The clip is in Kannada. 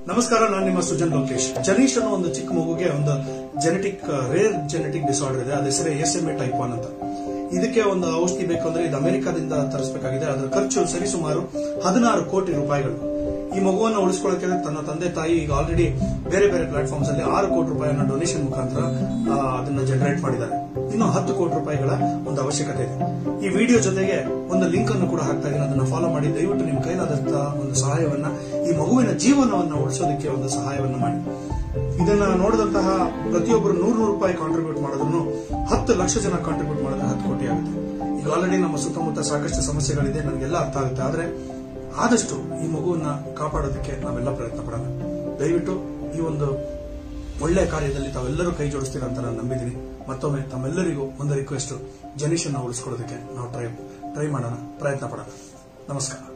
ನಮಸ್ಕಾರ ನಾನು ನಿಮ್ಮ ಸುಜನ್ ಲೋಕೇಶ್ ಜನೀಶ್ ಅನ್ನೋ ಒಂದು ಚಿಕ್ಕ ಮಗುಗೆ ಒಂದು ಜೆನೆಟಿಕ್ ರೇರ್ ಜೆನೆಟಿಕ್ ಡಿಸಾರ್ಡರ್ ಇದೆ ಅದ ಹೆಸರೇ S M A type one ಅಂತ ಇದಕ್ಕೆ ಒಂದು ಔಷಧಿ ಬೇಕು ಅಂದ್ರೆ ಇದು ಅಮೆರಿಕಾದಿಂದ ತರಿಸಬೇಕಾಗಿದೆ ಅದರ ಖರ್ಚು ಸರಿಸುಮಾರು ಹದಿನಾರು ಕೋಟಿ ರೂಪಾಯಿಗಳು ಈ ಮಗುವನ್ನು ಉಳಿಸ್ಕೊಳ್ಳೋಕೆ ತನ್ನ ತಂದೆ ತಾಯಿ ಈಗ ಆಲ್ರೆಡಿ ಬೇರೆ ಬೇರೆ ಪ್ಲಾಟ್ಫಾರ್ಮ್ಸ್ ಅಲ್ಲಿ ಆರು ಕೋಟಿ ರೂಪಾಯಿನ ಡೊನೇಷನ್ ಮುಖಾಂತರ ಆ, ಅದನ್ನ ಜನರೇಟ್ ಮಾಡಿದ್ದಾರೆ ಇನ್ನು ಹತ್ತು ಕೋಟಿ ರೂಪಾಯಿಗಳ ಒಂದು ಅವಶ್ಯಕತೆ ಇದೆ ಈ ವಿಡಿಯೋ ಜೊತೆಗೆ ಒಂದು ಲಿಂಕ್ ಅನ್ನು ಕೂಡ ಹಾಕ್ತಾ ಇದ್ದೀನಿ ಅದನ್ನ ಫಾಲೋ ಮಾಡಿ ದಯವಿಟ್ಟು ನಿಮ್ಮ ಕೈಲಾದಂತ ಒಂದು ಸಹಾಯವನ್ನ ಈ ಮಗುವಿನ ಜೀವನವನ್ನು ಉಳಿಸೋದಕ್ಕೆ ಒಂದು ಸಹಾಯವನ್ನು ಮಾಡಿ ಇದನ್ನ ನೋಡಿದಂತಹ ಪ್ರತಿಯೊಬ್ಬರು ನೂರು ನೂರು ರೂಪಾಯಿ ಕಾಂಟ್ರಿಬ್ಯೂಟ್ ಮಾಡಿದ್ರು ಹತ್ತು ಲಕ್ಷ ಜನ ಕಾಂಟ್ರಿಬ್ಯೂಟ್ ಮಾಡಿದ್ರೆ ಹತ್ತು ಕೋಟಿ ಆಗುತ್ತೆ ಈಗ ಆಲ್ರೆಡಿ ನಮ್ಮ ಸುತ್ತಮುತ್ತ ಸಾಕಷ್ಟು ಸಮಸ್ಯೆಗಳಿದೆ ನನಗೆಲ್ಲ ಅರ್ಥ ಆಗುತ್ತೆ ಆದ್ರೆ ಆದಷ್ಟು ಈ ಮಗುವನ್ನ ಕಾಪಾಡೋದಕ್ಕೆ ನಾವೆಲ್ಲ ಪ್ರಯತ್ನ ಪಡೋಣ ದಯವಿಟ್ಟು ಈ ಒಂದು ಒಳ್ಳೆ ಕಾರ್ಯದಲ್ಲಿ ತಾವೆಲ್ಲರೂ ಕೈ ಜೋಡಿಸ್ತೀರ ಅಂತ ನಾನು ನಂಬಿದ್ದೀನಿ ಮತ್ತೊಮ್ಮೆ ತಮ್ಮೆಲ್ಲರಿಗೂ ಒಂದು ರಿಕ್ವೆಸ್ಟ್ ಜನಿಷನ್ನ ಉಳಿಸ್ಕೊಳ್ಳೋದಕ್ಕೆ ನಾವು ಟ್ರೈ ಟ್ರೈ ಮಾಡೋಣ ಪ್ರಯತ್ನ ಪಡೋಣ ನಮಸ್ಕಾರ